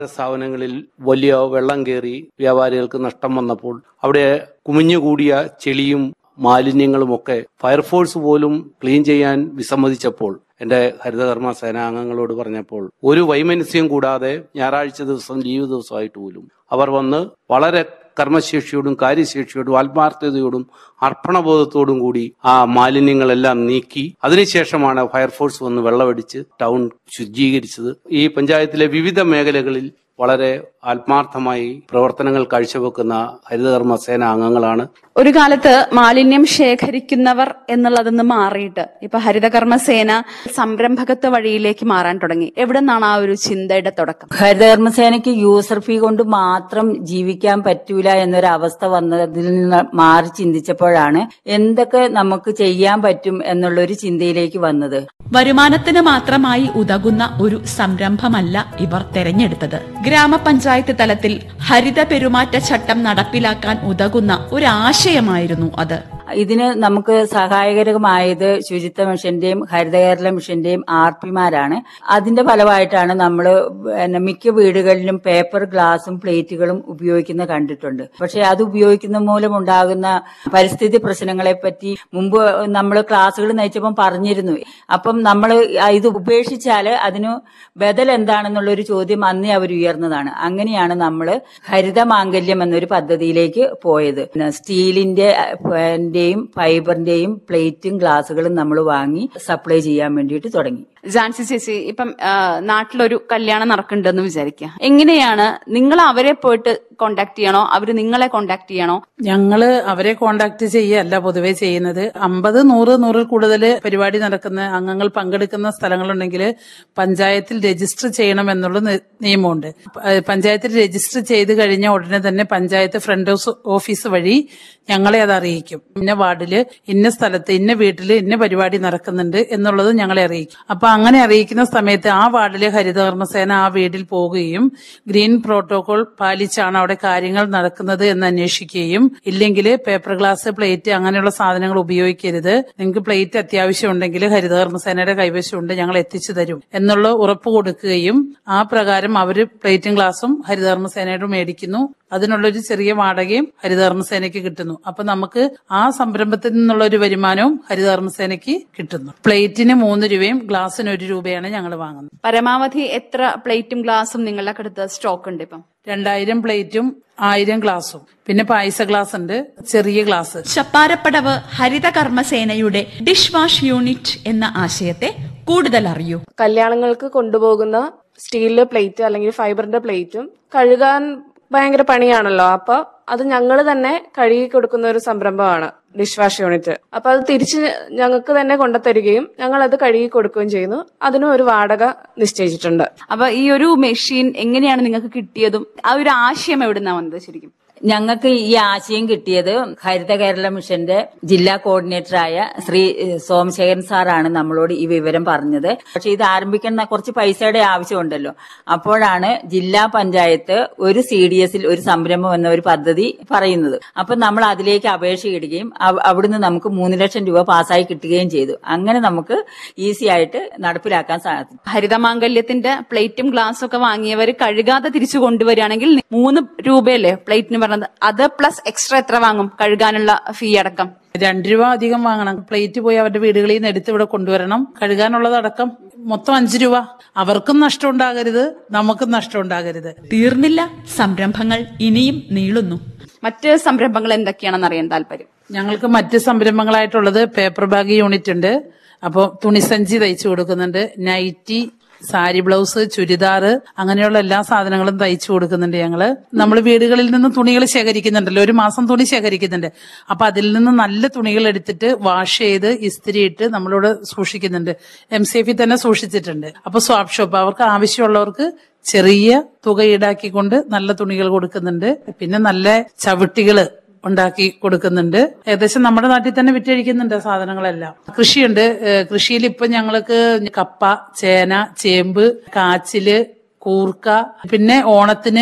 സ്ഥാപനങ്ങളിൽ വലിയ വെള്ളം കയറി വ്യാപാരികൾക്ക് നഷ്ടം വന്നപ്പോൾ അവിടെ കുമിഞ്ഞുകൂടിയ ചെളിയും മാലിന്യങ്ങളുമൊക്കെ ഫയർഫോഴ്സ് പോലും ക്ലീൻ ചെയ്യാൻ വിസമ്മതിച്ചപ്പോൾ എന്റെ ഹരിതകർമ്മ സേനാംഗങ്ങളോട് പറഞ്ഞപ്പോൾ ഒരു വൈമനസ്യം കൂടാതെ ഞായറാഴ്ച ദിവസം ലീവ് ദിവസമായിട്ട് പോലും അവർ വന്ന് വളരെ കർമ്മശേഷിയോടും കാര്യശേഷിയോടും ആത്മാർത്ഥതയോടും അർപ്പണബോധത്തോടും കൂടി ആ മാലിന്യങ്ങളെല്ലാം നീക്കി അതിനുശേഷമാണ് ഫയർഫോഴ്സ് വന്ന് വെള്ളമടിച്ച് ടൗൺ ശുചീകരിച്ചത് ഈ പഞ്ചായത്തിലെ വിവിധ മേഖലകളിൽ വളരെ ആത്മാർത്ഥമായി പ്രവർത്തനങ്ങൾ കാഴ്ചവെക്കുന്ന ഹരിതകർമ്മ സേന അംഗങ്ങളാണ് ഒരു കാലത്ത് മാലിന്യം ശേഖരിക്കുന്നവർ എന്നുള്ളതെന്ന് മാറിയിട്ട് ഇപ്പൊ ഹരിതകർമ്മ സേന സംരംഭകത്വ വഴിയിലേക്ക് മാറാൻ തുടങ്ങി എവിടെ നിന്നാണ് ആ ഒരു ചിന്തയുടെ തുടക്കം ഹരിതകർമ്മസേനയ്ക്ക് യൂസർ ഫീ കൊണ്ട് മാത്രം ജീവിക്കാൻ പറ്റൂല എന്നൊരവസ്ഥ വന്നതിൽ നിന്ന് മാറി ചിന്തിച്ചപ്പോഴാണ് എന്തൊക്കെ നമുക്ക് ചെയ്യാൻ പറ്റും എന്നുള്ളൊരു ചിന്തയിലേക്ക് വന്നത് വരുമാനത്തിന് മാത്രമായി ഉതകുന്ന ഒരു സംരംഭമല്ല ഇവർ തെരഞ്ഞെടുത്തത് ഗ്രാമപഞ്ചായത്ത് തലത്തിൽ ഹരിത പെരുമാറ്റച്ചട്ടം നടപ്പിലാക്കാൻ ഉതകുന്ന ഒരു ആശയമായിരുന്നു അത് ഇതിന് നമുക്ക് സഹായകരമായത് ശുചിത്വ മിഷന്റെയും ഹരിതകേരള മിഷന്റെയും ആർ പിമാരാണ് അതിന്റെ ഫലമായിട്ടാണ് നമ്മൾ മിക്ക വീടുകളിലും പേപ്പർ ഗ്ലാസും പ്ലേറ്റുകളും ഉപയോഗിക്കുന്ന കണ്ടിട്ടുണ്ട് പക്ഷെ അത് ഉപയോഗിക്കുന്ന മൂലം ഉണ്ടാകുന്ന പരിസ്ഥിതി പ്രശ്നങ്ങളെ പറ്റി മുമ്പ് നമ്മൾ ക്ലാസ്സുകൾ നയിച്ചപ്പം പറഞ്ഞിരുന്നു അപ്പം നമ്മൾ ഇത് ഉപേക്ഷിച്ചാല് അതിന് ബദൽ എന്താണെന്നുള്ള ഒരു ചോദ്യം അന്നേ അവർ ഉയർന്നതാണ് അങ്ങനെയാണ് നമ്മൾ ഹരിത മാംഗല്യം എന്നൊരു പദ്ധതിയിലേക്ക് പോയത് പിന്നെ സ്റ്റീലിന്റെ ന്റെയും ഫൈബറിന്റെയും പ്ലേറ്റും ഗ്ലാസുകളും നമ്മൾ വാങ്ങി സപ്ലൈ ചെയ്യാൻ വേണ്ടിയിട്ട് തുടങ്ങി ജാൻസി ചേച്ചി ഇപ്പം ആ, നാട്ടിലൊരു കല്യാണം നടക്കുന്നുണ്ടെന്ന് വിചാരിക്കുക എങ്ങനെയാണ് നിങ്ങൾ അവരെ പോയിട്ട് കോണ്ടാക്ട് ചെയ്യണോ അവര് നിങ്ങളെ കോണ്ടാക്ട് ചെയ്യണോ ഞങ്ങള് അവരെ കോണ്ടാക്ട് ചെയ്യല്ല പൊതുവെ ചെയ്യുന്നത് അമ്പത് നൂറ് നൂറിൽ കൂടുതൽ പരിപാടി നടക്കുന്ന അംഗങ്ങൾ പങ്കെടുക്കുന്ന സ്ഥലങ്ങളുണ്ടെങ്കിൽ പഞ്ചായത്തിൽ രജിസ്റ്റർ ചെയ്യണം എന്നുള്ള നി- നിയമമുണ്ട് പ- പഞ്ചായത്തിൽ രജിസ്റ്റർ ചെയ്ത് കഴിഞ്ഞ ഉടനെ തന്നെ പഞ്ചായത്ത് ഫ്രണ്ട് ഹൗസ് ഓഫീസ് വഴി ഞങ്ങളെ അത് അറിയിക്കും ഇന്ന വാർഡില് ഇന്ന സ്ഥലത്ത് ഇന്ന വീട്ടില് ഇന്ന പരിപാടി നടക്കുന്നുണ്ട് എന്നുള്ളത് ഞങ്ങളെ അറിയിക്കും അപ്പൊ അങ്ങനെ അറിയിക്കുന്ന സമയത്ത് ആ വാർഡിലെ ഹരിതകർമ്മസേന ആ വീട്ടിൽ പോവുകയും ഗ്രീൻ പ്രോട്ടോകോൾ പാലിച്ചാണ് അവിടെ കാര്യങ്ങൾ നടക്കുന്നത് എന്ന് അന്വേഷിക്കുകയും ഇല്ലെങ്കിൽ പേപ്പർ ഗ്ലാസ് പ്ലേറ്റ് അങ്ങനെയുള്ള സാധനങ്ങൾ ഉപയോഗിക്കരുത് നിങ്ങൾക്ക് പ്ലേറ്റ് അത്യാവശ്യം ഉണ്ടെങ്കിൽ ഹരിതകർമ്മസേനയുടെ കൈവശമുണ്ട് ഞങ്ങൾ എത്തിച്ചു തരും എന്നുള്ള ഉറപ്പ് കൊടുക്കുകയും ആ പ്രകാരം അവര് പ്ലേറ്റും ഗ്ലാസും ഹരിതകർമ്മസേനയോട് മേടിക്കുന്നു അതിനുള്ളൊരു ചെറിയ വാടകയും ഹരിതകർമ്മസേനയ്ക്ക് കിട്ടുന്നു അപ്പൊ നമുക്ക് ആ സംരംഭത്തിൽ നിന്നുള്ള ഒരു വരുമാനവും ഹരിതകർമ്മസേനയ്ക്ക് കിട്ടുന്നു പ്ലേറ്റിന് മൂന്ന് രൂപയും ഗ്ലാസിന് ഒരു രൂപയാണ് ഞങ്ങൾ വാങ്ങുന്നത് പരമാവധി എത്ര പ്ലേറ്റും ഗ്ലാസും നിങ്ങളുടെ അടുത്ത് സ്റ്റോക്ക് ഉണ്ട് ഇപ്പം രണ്ടായിരം പ്ലേറ്റും ആയിരം ഗ്ലാസും പിന്നെ പായസ ഗ്ലാസ് ഉണ്ട് ചെറിയ ഗ്ലാസ് ചപ്പാരപ്പടവ് ഹരിത കർമ്മസേനയുടെ ഡിഷ് വാഷ് യൂണിറ്റ് എന്ന ആശയത്തെ കൂടുതൽ അറിയൂ കല്യാണങ്ങൾക്ക് കൊണ്ടുപോകുന്ന സ്റ്റീലിന്റെ പ്ലേറ്റ് അല്ലെങ്കിൽ ഫൈബറിന്റെ പ്ലേറ്റും കഴുകാൻ ഭയങ്കര പണിയാണല്ലോ അപ്പൊ അത് ഞങ്ങൾ തന്നെ കഴുകി കൊടുക്കുന്ന ഒരു സംരംഭമാണ് ഡിഷ് വാഷ് യൂണിറ്റ് അപ്പൊ അത് തിരിച്ച് ഞങ്ങൾക്ക് തന്നെ കൊണ്ടുത്തരികയും ഞങ്ങൾ അത് കഴുകി കൊടുക്കുകയും ചെയ്യുന്നു അതിനും ഒരു വാടക നിശ്ചയിച്ചിട്ടുണ്ട് അപ്പൊ ഈ ഒരു മെഷീൻ എങ്ങനെയാണ് നിങ്ങൾക്ക് കിട്ടിയതും ആ ഒരു ആശയം എവിടുന്നാ വന്നത് ശരിക്കും ഞങ്ങൾക്ക് ഈ ആശയം കിട്ടിയത് ഹരിത കേരള മിഷന്റെ ജില്ലാ കോർഡിനേറ്ററായ ശ്രീ ഏഹ്, സോമശേഖരൻ സാറാണ് നമ്മളോട് ഈ വിവരം പറഞ്ഞത് പക്ഷെ ഇത് ആരംഭിക്കുന്ന കുറച്ച് പൈസയുടെ ആവശ്യമുണ്ടല്ലോ അപ്പോഴാണ് ജില്ലാ പഞ്ചായത്ത് ഒരു സി ഡി എസിൽ ഒരു സംരംഭം എന്ന ഒരു പദ്ധതി പറയുന്നത് അപ്പൊ നമ്മൾ അതിലേക്ക് അപേക്ഷ ഇടുകയും അവ- അവിടുന്ന് നമുക്ക് മൂന്ന് ലക്ഷം രൂപ പാസ്സായി കിട്ടുകയും ചെയ്തു അങ്ങനെ നമുക്ക് ഈസി ആയിട്ട് നടപ്പിലാക്കാൻ സാധിക്കും ഹരിതമാംഗല്യത്തിന്റെ പ്ലേറ്റും ഗ്ലാസും ഒക്കെ വാങ്ങിയവർ കഴുകാതെ തിരിച്ചു കൊണ്ടുവരികയാണെങ്കിൽ മൂന്ന് രൂപയല്ലേ പ്ലേറ്റിന് പറഞ്ഞത് അത് പ്ലസ് എക്സ്ട്രാ എത്ര വാങ്ങും കഴുകാനുള്ള ഫീ അടക്കം രണ്ട് രൂപ അധികം വാങ്ങണം പ്ലേറ്റ് പോയി അവരുടെ വീടുകളിൽ നിന്ന് എടുത്ത് ഇവിടെ കൊണ്ടുവരണം കഴുകാനുള്ളതടക്കം മൊത്തം അഞ്ചു രൂപ അവർക്കും നഷ്ടം ഉണ്ടാകരുത് നമുക്കും നഷ്ടം ഉണ്ടാകരുത് തീർന്നില്ല സംരംഭങ്ങൾ ഇനിയും നീളുന്നു മറ്റ് സംരംഭങ്ങൾ എന്തൊക്കെയാണെന്ന് അറിയാൻ താല്പര്യം ഞങ്ങൾക്ക് മറ്റ് സംരംഭങ്ങളായിട്ടുള്ളത് പേപ്പർ ബാഗ് യൂണിറ്റ് ഉണ്ട് അപ്പോൾ തുണിസഞ്ചി തയ്ച്ചു കൊടുക്കുന്നുണ്ട് നൈറ്റി സാരി ബ്ലൗസ് ചുരിദാർ അങ്ങനെയുള്ള എല്ലാ സാധനങ്ങളും തയ്ച്ചു കൊടുക്കുന്നുണ്ട് ഞങ്ങള് നമ്മൾ വീടുകളിൽ നിന്ന് തുണികൾ ശേഖരിക്കുന്നുണ്ടല്ലോ ഒരു മാസം തുണി ശേഖരിക്കുന്നുണ്ട് അപ്പൊ അതിൽ നിന്ന് നല്ല തുണികൾ എടുത്തിട്ട് വാഷ് ചെയ്ത് ഇസ്തിരി ഇട്ട് നമ്മളിവിടെ സൂക്ഷിക്കുന്നുണ്ട് എം സി എഫിൽ തന്നെ സൂക്ഷിച്ചിട്ടുണ്ട് അപ്പൊ സ്വാപ്പ് ഷോപ്പ് അവർക്ക് ആവശ്യമുള്ളവർക്ക് ചെറിയ തുക ഈടാക്കിക്കൊണ്ട് നല്ല തുണികൾ കൊടുക്കുന്നുണ്ട് പിന്നെ നല്ല ചവിട്ടികള് ഉണ്ടാക്കി കൊടുക്കുന്നുണ്ട് ഏകദേശം നമ്മുടെ നാട്ടിൽ തന്നെ വിറ്റഴിക്കുന്നുണ്ട് ആ സാധനങ്ങളെല്ലാം കൃഷിയുണ്ട് ഏഹ് കൃഷിയിൽ ഇപ്പൊ ഞങ്ങൾക്ക് കപ്പ ചേന ചേമ്പ് കാച്ചില് കൂർക്ക പിന്നെ ഓണത്തിന്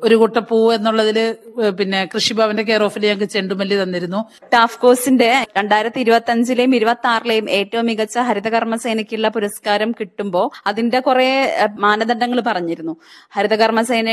ഒരു കുട്ട പൂ എന്നുള്ളതില് ഏഹ് പിന്നെ കൃഷിഭവന്റെ കെയർ ഓഫിൽ ഞങ്ങൾക്ക് ചെണ്ടുമല്ലി തന്നിരുന്നു ടാഫ്കോസിന്റെ രണ്ടായിരത്തി ഇരുപത്തി അഞ്ചിലെയും ഇരുപത്തി ആറിലെയും ഏറ്റവും മികച്ച ഹരിതകർമ്മസേനയ്ക്കുള്ള പുരസ്കാരം കിട്ടുമ്പോൾ അതിന്റെ കുറെ മാനദണ്ഡങ്ങൾ പറഞ്ഞിരുന്നു ഹരിതകർമ്മസേന